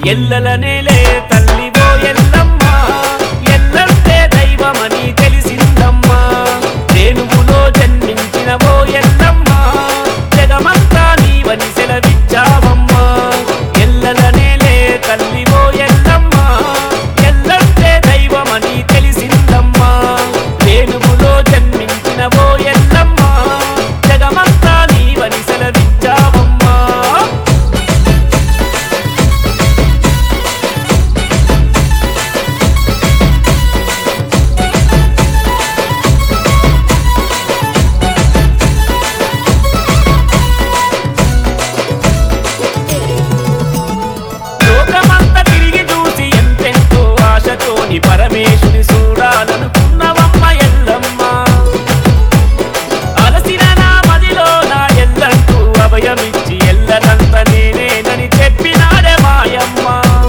ఎల్లలనేలే తల్లివో ఎల్లమ్మ ఎల్లంటే దైవమని తెలిసిందమ్మా రేణువులో జన్మించినవో ఎల్లమ్మ జగమంతా నీవని సెలవిచ్చావమ్మా ఎల్లలనేలే తల్లివో ఎల్లమ్మ ఎల్లంటే దైవమని తెలిసిందమ్మా రేణువులో జన్మించినవో ఎల్లమ్మ జగమంతా నీవని సెలవిచ్చావమ్మా లోకమంతా తిరిగి చూసి ఎంతెంతో ఆశతోని పరమేశుని చూడాలనుకున్నవమ్మ ఎల్లమ్మ అలసిన నా మదిలో నా ఎల్లంటూ అభయమిచ్చి ఎల్లనంత నేనేనని చెప్పినాడే మాయమ్మ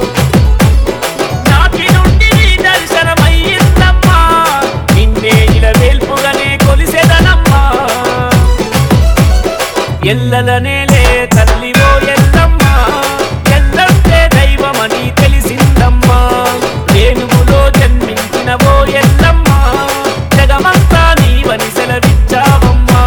నాటి నుండి నీ దర్శనమయ్యిందమ్మా నిన్నే ఇలా వేల్పుగానే కొలిసెదనమ్మా ఎల్లలనేలే తల్లివో ఎల్లమ్మ ఎల్లంటే దైవమని తెలిసిందమ్మా రేణువులో జన్మించినవో ఎల్లమ్మ జగమంతా నీవని సెలవిచ్చావమ్మా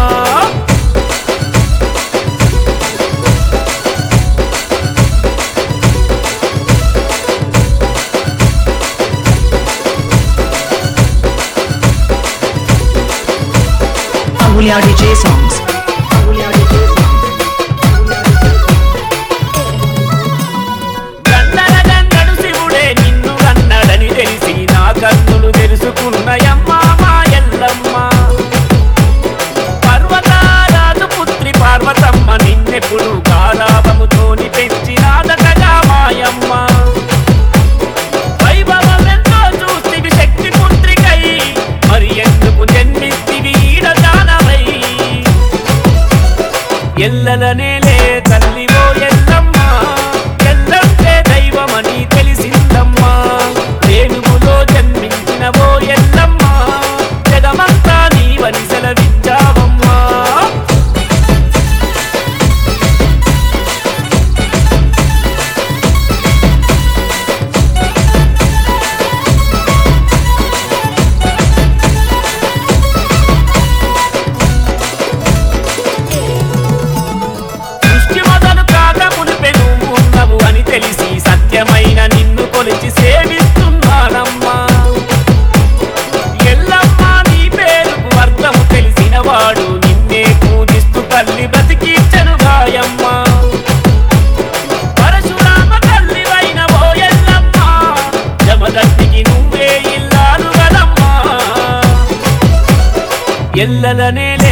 Amulya DJ songs. గన్నడ గన్నడు శివుడే నిన్ను గన్నడని తెలిసి నా కన్నులు తెలుసుకున్నయమ్మ మా ఎల్లమ్మ పర్వతారాజు పుత్రి పార్వతమ్మ నిన్నెప్పుడు కాలాపముతోని పెంచినాదటగా మాయమ్మ వైభవమెంతో చూస్తివి శక్తి పుత్రికై మరి ఎందుకు జన్మిస్తివి ఈడ దానవై ఎల్లలనేలే తల్లివో ఎల్లమ్మ ఎల్లంటే దైవమని తెలిసిందమ్మా రేణువులో జన్మించినవో ఎల్లమ్మ జగమంతా నీవని సెలవిచ్చావమ్మా సృష్టి మొదలు కాక మునిపె నువ్వు ఉన్నవు అని తెలిసి సత్యమైన నిన్ను కొలిచి సేవిస్తున్నానమ్మా ఎల్లమ్మ నీ పేరుకు అర్థము తెలిసిన వాడు నిన్నే పూజిస్తూ తల్లి బ్రతికించను గాయమ్మ పరశురామ తల్లివైన ఓ ఎల్లమ్మ జమదత్తికి నువ్వే ఇల్లాలు గదమ్మా ఎల్లలనేలే